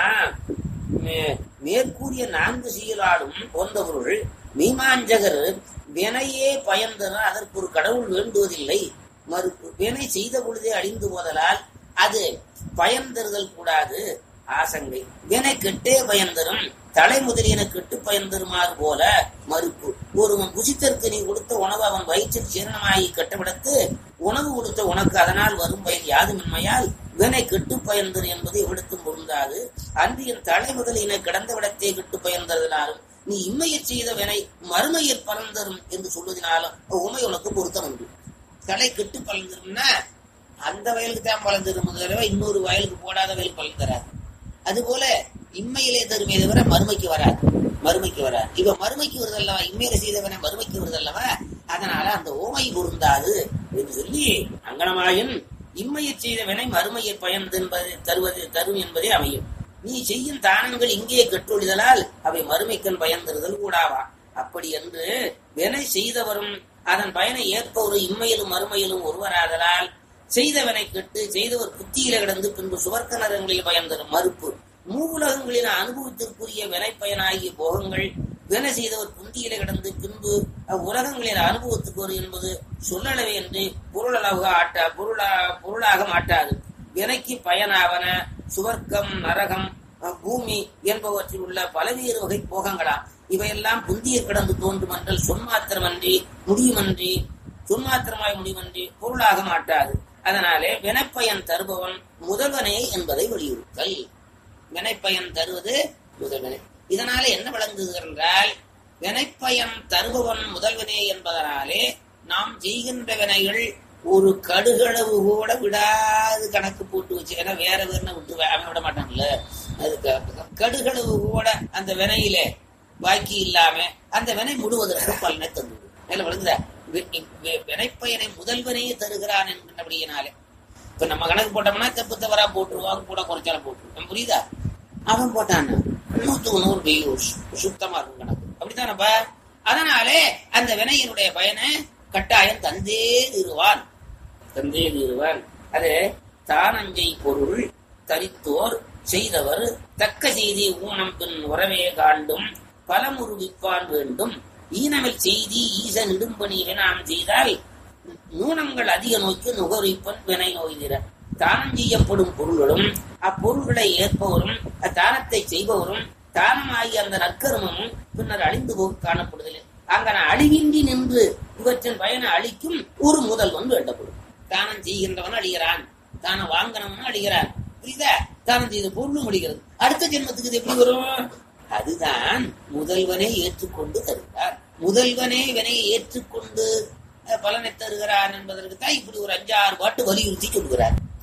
மே- மேற்கூறிய நான்கு சீலாடும் போன்றவர்கள் மீமாஞ்சகர் வினையே பயந்தன அதற்கு ஒரு கடவுள் வேண்டுவதில்லை மறுப்பு வினை செய்த பொழுதே அழிந்து போதலால் அது பயன் தருதல் கூடாது ஆசங்கை வினை கெட்டே பயன்தரும் தலை முதலியன கெட்டு பயன்தருமாறு போல மறுப்பு ஒருவன் புசித்தற்கு நீ கொடுத்த உணவு அவன் வயிற்றில் ஜீரணமாகி கட்டவிடத்து உணவு கொடுத்த உனக்கு அதனால் வரும் பயன் யாதுமின்மையால் வினை கெட்டு பயன்தரு என்பது எவ்விடத்தும் பொருந்தாது அன்றியின் தலை முதலியன கிடந்த விடத்தே கெட்டு பயன்தருதலாலும் நீ இம்மையச் செய்த வினை மறுமையில் பலன் தரும் என்று சொல்வதனாலும் உண்மை உனக்கு பொருத்தம் உண்டு தலை கெட்டு பலன் தரும்னா அந்த வயலுக்கு தான் பலன் தரும் தடவை இன்னொரு வயலுக்கு போடாத வயல் பலன் தராது அதுபோல இம்மையிலே தருமே தவிர மறுமைக்கு வராது மறுமைக்கு வராது இவ மறுமைக்கு வருதல்லவா இம்மையில செய்தவன மறுமைக்கு வருதல்லவா அதனால அந்த ஓமை பொருந்தாது என்று சொல்லி அங்கனமாயின் இம்மையச் செய்த வினை மறுமையை பயன் என்பது தருவது தரும் என்பதே அமையும் நீ செய்யும் தானங்கள் இங்கே கற்றொழிதலால் அவை மறுமைக்கண் பயன் தருதல் கூடாவா அப்படி என்று வினை செய்தவரும் அதன் பயனை ஏற்பவரும் இம்மையிலும் மறுமையிலும் ஒருவராதலால் செய்தவனை கெட்டு செய்தவர் புத்தியில கிடந்து பின்பு சுவர்க்க நரங்களில் பயன் தரும் மறுப்பு மூவுலகங்களின் அனுபவத்திற்குரிய வினை பயனாகிய போகங்கள் வினை செய்தவர் புந்தியில கிடந்து பின்பு அவ்வுலகங்களின் அனுபவத்துக்கு வரும் என்பது சொல்லளவே என்று பொருளளவு ஆட்டா பொருளா பொருளாக மாட்டாது வினைக்கு பயனாவன சுவர்க்கம் நரகம் அஹ், பூமி என்பவற்றில் உள்ள பலவேறு வகை போகங்களாம் இவையெல்லாம் புந்தியர் கிடந்து தோன்றும் என்றால் சொன்மாத்திரமன்றி முடியுமன்றி சொன்மாத்திரமாய் முடியுமன்றி பொருளாக மாட்டாது அதனாலே வினைப்பயன் தருபவன் முதல்வனே என்பதை வலியுறுத்தல் வினைப்பயன் தருவது முதல்வனே இதனால என்ன விளங்குகிறது என்றால் வினைப்பயன் தருபவன் முதல்வனே என்பதனாலே நாம் செய்கின்ற வினைகள் ஒரு கடுகளவு கூட விடாது கணக்கு போட்டு வச்சு ஏன்னா வேற வேற விட்டு அவன் விட மாட்டான்ல அது க- கடுகளவு கூட அந்த வினையிலே பாக்கி இல்லாம அந்த வினை முழுவதற்கு பலனை தந்துவிடும் மேல விளங்குதா வி- வி- வினைப்பயனை முதல்வனே தருகிறான் என்கின்றபடியினாலே இப்ப நம்ம கணக்கு போட்டோம்னா தப்பு தவறா போட்டுருவாங்க கூட குறைச்சாலும் போட்டுருவோம் புரியுதா அவன் போட்டான் நூத்துக்கு நூறு வெய்யும் சுத்தமா இருக்கும் கணக்கு அப்படித்தானப்பா அதனாலே அந்த வினையினுடைய பயனை கட்டாயம் தந்தே தீருவான் தந்தே தீருவான் அது தானஞ்சை பொருள் தரித்தோர் செய்தவர் தக்க செய்தி ஊனம் பின் உறவே காண்டும் பலமுருவிப்பான் வேண்டும் ஈனமில் செய்தி ஈச நெடும்பணி நாம் செய்தால் நூனங்கள் அதிக நோக்கி நுகரிப்பன் வினை நோய்திற தானம் செய்யப்படும் பொருள்களும் அப்பொருள்களை ஏற்பவரும் அத்தானத்தை செய்பவரும் தானமாகிய அந்த நற்கருமமும் பின்னர் அழிந்து போக காணப்படுதல் அங்கன அழிவின்றி நின்று இவற்றின் பயனை அளிக்கும் ஒரு முதல்வன் வேண்டப்படும் தானம் செய்கின்றவன் அழிகிறான் தானம் வாங்கினவன் அழிகிறான் புரியுதா தானம் செய்த பொருளும் அழிகிறது அடுத்த ஜென்மத்துக்கு இது எப்படி வரும் அதுதான் முதல்வனை ஏற்றுக்கொண்டு தருகிறார் முதல்வனே வினையை ஏற்றுக்கொண்டு அஹ், பலனை தருகிறான் என்பதற்கு தான் இப்படி ஒரு அஞ்சாறு பாட்டு வலியுறுத்தி சொல்கிறார்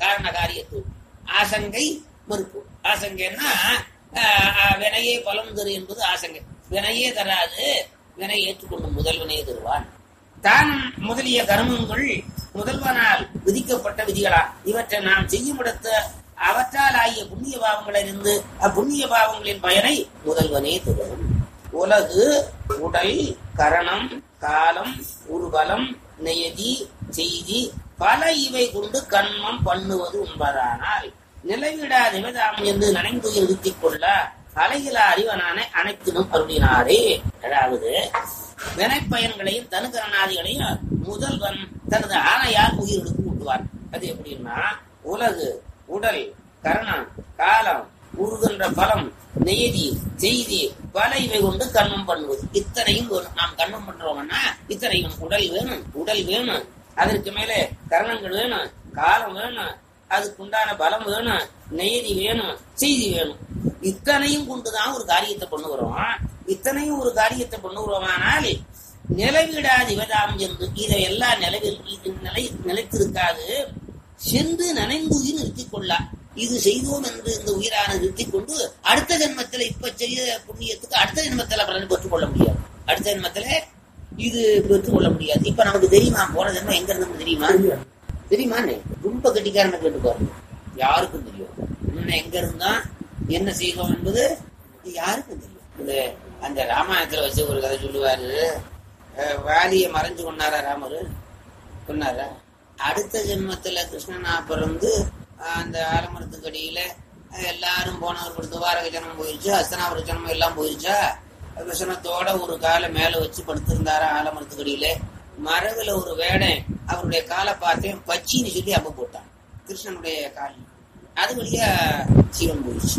காரண காரியத்து ஆசங்கை மறுப்பு ஆசங்கைன்னா ஆஹ், ஆஹ், வினையே பலம் தரு என்பது ஆசங்கை வினையே தராது வினை ஏற்றுக்கொள்ளும் முதல்வனே தருவான் தான் முதலிய கர்மங்கள் முதல்வனால் விதிக்கப்பட்ட விதிகளா இவற்றை நாம் செய்யும் இடத்த அவற்றால் ஆகிய புண்ணிய பாவங்களிலிருந்து அப்புண்ணிய பாவங்களின் பயனை முதல்வனே தருவன் உலகு உடல் கரணம் காலம் உருவலம் நெயதி செய்தி பல இவை கொண்டு கண்மம் பண்ணுவது உண்பதானால் நிலைவிடா நிமிதாம் என்று நனைந்து நிறுத்திக் கொள்ள அலையிலா அறிவனான அனைத்தினும் அருளினாரே அதாவது வினைப்பயன்களையும் தனுகரணாதிகளையும் முதல்வன் தனது ஆணையால் உயிர்களுக்கு ஊட்டுவார் அது எப்படின்னா உலகு உடல் கரணம் காலம் உருகின்ற பலம் நெய்தி செய்தி பல இவை கொண்டு கண்மம் பண்ணுவது இத்தனையும் வேணும். நாம் கண்மம் பண்றோம்னா இத்தனையும் உடல் வேணும் உடல் வேணும் அதற்கு மேலே கரணங்கள் வேணும் காலம் வேணும் அதுக்குண்டான பலம் வேணும் நெய்தி வேணும் செய்தி வேணும் இத்தனையும் கொண்டுதான் ஒரு காரியத்தை பண்ணுகிறோம் இத்தனையும் ஒரு காரியத்தை பண்ணுகிறோமானால் நிலவிடாது இவதாம் என்று இதையெல்லாம் நிலவில் இது நிலை நிலைத்திருக்காது சென்று நனைந்துயிர் நிறுத்திக் கொள்ளா இது செய்தோம் என்று இந்த உயிரான நிறுத்திக் கொண்டு அடுத்த ஜென்மத்துல இப்ப செய்த புண்ணியத்துக்கு அடுத்த ஜென்மத்துல பலன் பெற்றுக் கொள்ள முடியாது அடுத்த ஜென்மத்துல இது பெற்றுக் கொள்ள முடியாது இப்ப நமக்கு தெரியுமா போன ஜென்மம் எங்க இருந்து தெரியுமா தெரியுமாண்ணே ரொம்ப கட்டிக்காரனை கேட்டு பாருங்க யாருக்கும் தெரியும் முன்ன எங்க இருந்தா என்ன செய்தோம் என்பது யாருக்கும் தெரியும் இது அந்த ராமாயணத்துல வச்சு ஒரு கதை சொல்லுவாரு அஹ், வாலிய மறைஞ்சு கொண்டாரா ராமரு சொன்னாரா அடுத்த ஜென்மத்துல கிருஷ்ணனா பிறந்து அஹ், அந்த ஆலமரத்துக்கு அடியில அஹ், எல்லாரும் போனவர் துவாரக ஜனம் போயிருச்சு அஸ்தனாபுர ஜனம் எல்லாம் போயிருச்சா விஷணத்தோட ஒரு காலை மேல வச்சு படுத்திருந்தாரா ஆலமரத்துக்கு அடியில மரகுல ஒரு வேடை அவருடைய காலை பார்த்தேன் பச்சின்னு சொல்லி அம்பு போட்டான் கிருஷ்ணனுடைய கால் அது வழியா ஜீவன் போயிடுச்சு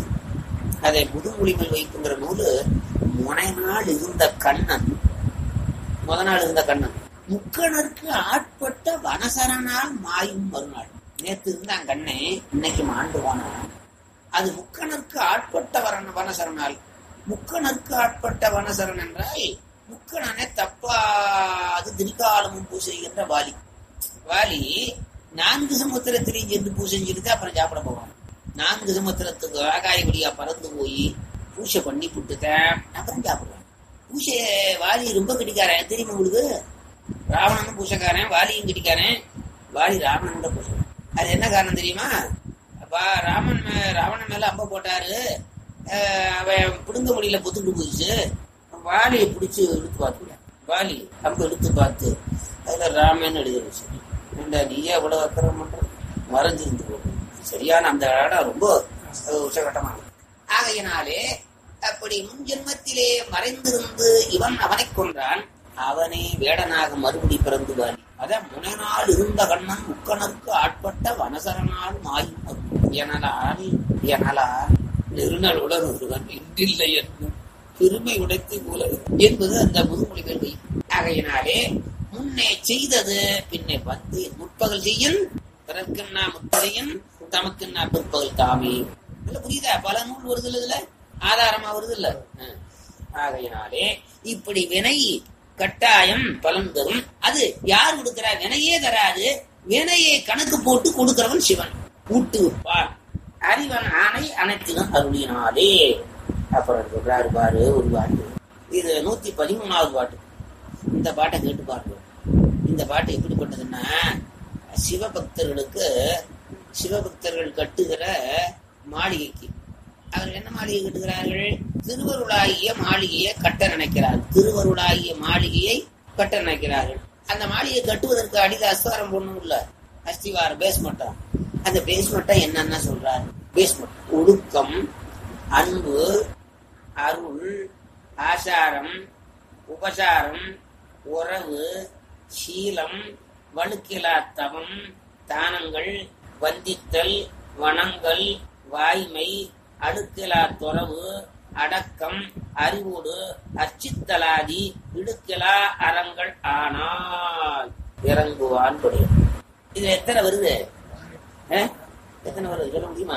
அதை முதுமொழிகள் வைப்புங்கிற நூலு முனை நாள் இருந்த கண்ணன் முத நாள் இருந்த கண்ணன் முக்கணருக்கு ஆட்பட்ட வனசரனால் மாயும் மறுநாள் நேத்து இருந்தான் கண்ணே இன்னைக்கு மாண்டு போனான் அது முக்கணருக்கு ஆட்பட்ட வரண வனசரனால் முக்கணருக்கு ஆட்பட்ட வனசரன் என்றால் முக்கணனை தப்பாது திரிகாலமும் பூஜை செய்கின்ற வாலி வாலி நான்கு சமுத்திரத்திலையும் சென்று பூஜை செஞ்சுட்டு அப்புறம் சாப்பிட போவான் நான்கு சமுத்திரத்துக்கு ஆகாயபடியா பறந்து போய் பூஜை பண்ணி புட்டுட்டேன் அப்புறம் சாப்பிடுவான் பூஜை வாலி ரொம்ப கட்டிக்காரன் தெரியுமா உங்களுக்கு ராவணனும் பூசைக்காரன் வாலியும் கட்டிக்காரன் வாலி ராவணனோட பூசை அது என்ன காரணம் தெரியுமா அப்பா ராமன் மே- ராவணன் மேல அம்ப போட்டாரு அஹ் அவன் பிடுங்க முடியல பொத்துட்டு போயிடுச்சு வாலியை பிடிச்சு இழுத்து பார்த்துட்டேன் வாலி அம்ப எடுத்து பார்த்து அதுல ராமன் எழுதிருச்சு ஏண்டா நீயே அவ்வளவு அக்கறம் பண்ற மறைஞ்சிருந்து போகும் சரியான அந்த இடம் ரொம்ப அஹ், உச்சகட்டமானது ஆகையினாலே அப்படி முன் ஜென்மத்திலே மறைந்திருந்து இவன் அவனை கொன்றான் அவனே வேடனாக மறுபடி பிறந்து வாலி அதான் முனைநாள் இருந்த கண்ணன் முக்கணருக்கு ஆட்பட்ட வனசரனால் மாயும் எனலால் எனலால் நெருநலுடன் ஒருவன் இன்றில்லை என்னும் பெருமை உடைத்து உலகு என்பது அந்த முதுமொழி கேள்வி ஆகையினாலே முன்னே செய்தது பின்னே வந்து முற்பகல் செய்யும் பிறர்க்குன்னா முற்பகையும் தமக்குன்னா பிற்பகல் தாமே இல்ல புரியுதா பல நூல் வருது இல்ல இதுல ஆதாரமா வருது இல்ல ஆ. ஆகையினாலே இப்படி வினை கட்டாயம் பலன் தரும் அது யார் கொடுக்கிறா வினையே தராது வினையை கணக்கு போட்டு கொடுக்கிறவன் சிவன் கூட்டு வைப்பான் அறிவன் ஆணை அனைத்திலும் அருளினாலே அப்புறம் சொல்றாரு பாரு ஒரு பாட்டு இது நூத்தி பதிமூணாவது பாட்டு இந்த பாட்டை கேட்டு பாருங்க இந்த பாட்டு எப்படிப்பட்டதுன்னா சிவபக்தர்களுக்கு சிவபக்தர்கள் கட்டுகிற மாளிகைக்கு அவர் என்ன மாளிகை கட்டுகிறார்கள் திருவருளாகிய மாளிகையை கட்ட நினைக்கிறார்கள் திருவருளாகிய மாளிகையை கட்ட நினைக்கிறார்கள் அந்த மாளிகை கட்டுவதற்கு அடியில் அஸ்வாரம் போடணும் இல்ல அஸ்திவாரம் பேஸ்மெண்டா அந்த பேஸ்மெண்டா என்னன்னா சொல்றாரு பேஸ்மெண்ட் ஒழுக்கம் அன்பு அருள் ஆசாரம் உபசாரம் உறவு சீலம் வழுக்கிலா தவம் தானங்கள் வந்தித்தல் வணங்கல் வாய்மை அடுக்கிலா துறவு அடக்கம் அறிவோடு அச்சித்தலாதி இடுக்கிலா அறங்கள் ஆனால் இறங்குவான் படியும் இது எத்தனை வருது அஹ்? எத்தனை வருது சொல்ல முடியுமா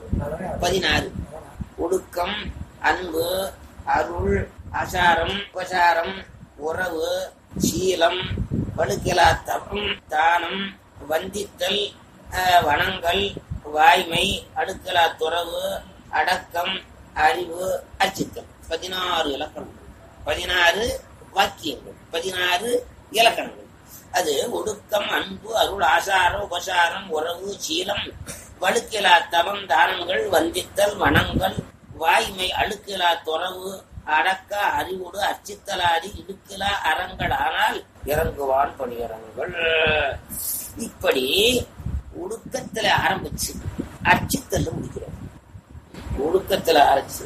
பதினாறு ஒடுக்கம் அன்பு அருள் அசாரம் உபசாரம் உறவு சீலம் வழுக்கிலா தவம் தானம் வந்தித்தல் அஹ், வனங்கள் வாய்மை அடுக்கலா துறவு அடக்கம் அறிவு அச்சித்தம் பதினாறு இலக்கணங்கள் பதினாறு வாக்கியங்கள் பதினாறு இலக்கணங்கள் அது ஒடுக்கம் அன்பு அருள் ஆசாரம் உபசாரம் உறவு சீலம் வழுக்கிலா தவம் தானங்கள் வந்தித்தல் வனங்கள் வாய்மை அழுக்கிலா துறவு அடக்க அறிவுடு அச்சித்தலாதி இடுக்கிலா அறங்கள் ஆனால் இறங்குவான் பணியரங்கள் இப்படி ஒடுக்கத்துல ஆரம்பிச்சு அச்சித்தல் முடிக்கிறோம் ஒடுக்கத்துல ஆரம்பிச்சு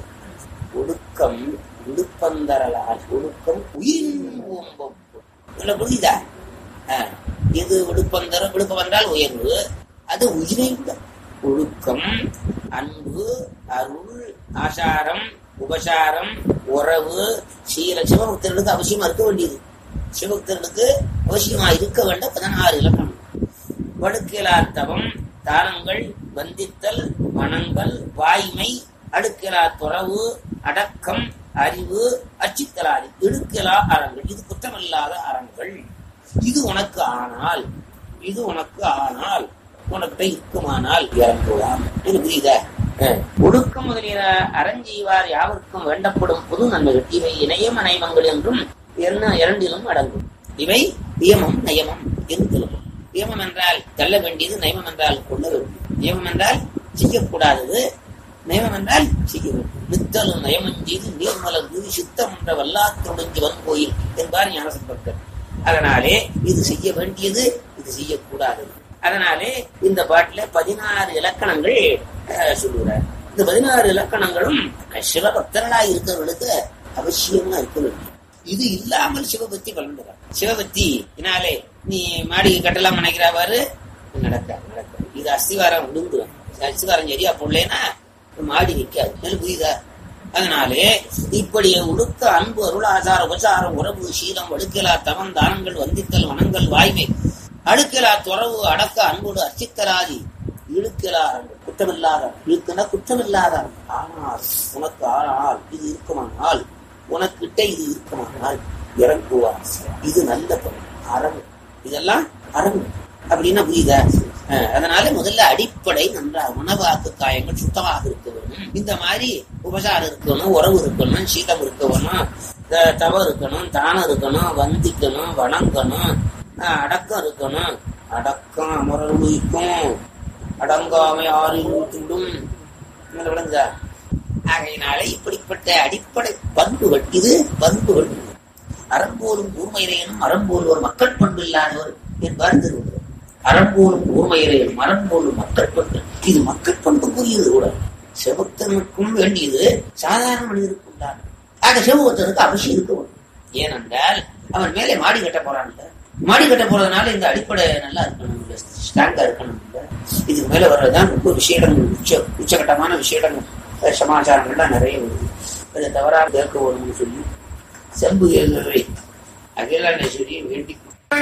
ஒடுக்கம் விடுப்பந்தரலால் ஒடுக்கம் உயிரின் ஓம்பம் இதுல புரியுதா ஆஹ், இது விடுப்பந்தரம் விடுப்பம் என்றால் உயர்வு அது உயிரை விட ஒழுக்கம் அன்பு அருள் ஆசாரம் உபசாரம் உறவு சீல சிவபக்தர்களுக்கு அவசியமா இருக்க வேண்டியது சிவபக்தர்களுக்கு அவசியமா இருக்க வேண்ட பதினாறு இலக்கணம் வடுக்கிலாத்தவம் தானங்கள் வந்தித்தல் வனங்கள் வாய்மை அடுக்கிலா துறவு அடக்கம் அறிவு அச்சித்தலாதி இடுக்கிலா அறங்கள் இது குற்றமில்லாத அறங்கள் இது உனக்கு ஆனால் இது உனக்கு ஆனால் உனக்கிட்ட இருக்குமானால் இறங்குவார் இது புரியுதா அஹ். ஒடுக்கம் முதலிய அறஞ்செய்வார் யாவருக்கும் வேண்டப்படும் பொது நன்மைகள் இவை இணையம நயமங்கள் என்றும் என்ன இரண்டிலும் அடங்கும் இவை நியமம் நயமம் இருத்தலும் நியமம் என்றால் தள்ள வேண்டியது நயமம் என்றால் கொள்ள வேண்டியது நியமம் என்றால் செய்யக்கூடாதது நயமம் என்றால் செய்ய வேண்டும் நித்தலும் நயமம் செய்து நீர்மலர்ந்து சித்தம் என்ற வல்லாத்தொடுங்கி வன்கோயில் என்பார் ஞானசம்பந்தர் அதனாலே இது செய்ய வேண்டியது இது செய்யக்கூடாதது அதனாலே இந்த பாட்டுல பதினாறு இலக்கணங்கள் அஹ், சொல்லுகிறார் இந்த பதினாறு இலக்கணங்களும் சிவபக்தர்களாய் இருக்கிறவர்களுக்கு அவசியமா இருக்க வேண்டும் இது இல்லாமல் சிவபக்தி வளர்ந்துறார் சிவபக்தி இதனாலே நீ மாடி கட்டலாம் நினைக்கிறாவாரு நடக்காது நடக்காது இது அஸ்திவாரம் விழுந்துரும் அஸ்திவாரம் சரியா போடலைன்னா மாடி நிற்காது நெல் புரியுதா அதனாலே இப்படி உடுக்க அன்பு அருள் ஆசார உபசாரம் உறவு சீலம் வடுக்கலா தவம் தானங்கள் வந்தித்தல் வனங்கள் வாய்மை அடுக்கலா துறவு அடக்க அன்போடு அர்ச்சித்தலாதி இழுக்கலா அறங்கள் குற்றமில்லாத இழுக்குன்னா குற்றமில்லாத அறங்கள். ஆனால் உனக்கு ஆனால் இது இருக்குமானால் உனக்கிட்ட இது இருக்குமானால் இறங்குவார் இது நல்ல பணம் அறம் இதெல்லாம் அறம் அப்படின்னா புரியுதா அஹ், அதனால முதல்ல அடிப்படை நன்றாக உணவாக்கு காயங்கள் சுத்தமாக இருக்க வேணும் இந்த மாதிரி உபசாரம் இருக்கணும் உறவு இருக்கணும் சீதம் இருக்கணும் த- தவம் இருக்கணும் தானம் இருக்கணும் வந்திக்கணும் வணங்கணும் அஹ், அடக்கம் இருக்கணும் அடக்கம் அமரலுக்கும் அடங்காமை ஆறு ஊற்றிடும் விளங்குதா ஆகையினாலே இப்படிப்பட்ட அடிப்படை பண்புகள் இது பண்புகள் அறம்போலும் கூர்மையிறையனும் அறம்போல் ஒரு மக்கள் பண்பு இல்லாதவர் என்பார் திருவள்ளுவர் அறம்போலும் கூர்மையிறையனும் அறம்போலும் மக்கள் பண்பு இது மக்கள் பண்புக்குரியது கூட சிவபக்தனுக்கும் வேண்டியது சாதாரண மனிதருக்கும் தான் ஆக சிவபக்தனுக்கு அவசியம் இருக்க வேண்டும் ஏனென்றால் அவன் மேலே மாடி கட்ட போறான்ல மாடி கட்ட போறதுனால இந்த அடிப்படை நல்லா இருக்கணும் இல்ல ஸ்ட்ராங்கா இருக்கணும் இல்ல இதுக்கு மேல வர்றதுதான் ரொம்ப விஷயங்கள் உச்ச உச்சகட்டமான விஷயங்கள் அஹ் சமாச்சாரங்கள்லாம் நிறைய வருது அதை தவறாக கேட்க வேணும்னு சொல்லி செம்பு ஏழுரை அகிலாண்டேஸ்வரியை வேண்டி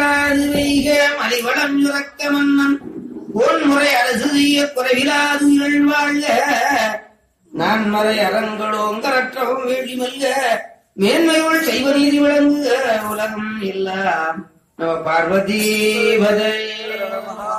மலைவளம் இறக்க மன்னன் முறை அரசு செய்ய குறைவிலாது உயிர்கள் வாழ்க நான் மறை அறங்களோங்கரற்றவும் வேண்டி மல்க மேன்மையோள் செய்வ நீதி விளங்குக உலகம் எல்லாம் நம பார்வதி பதே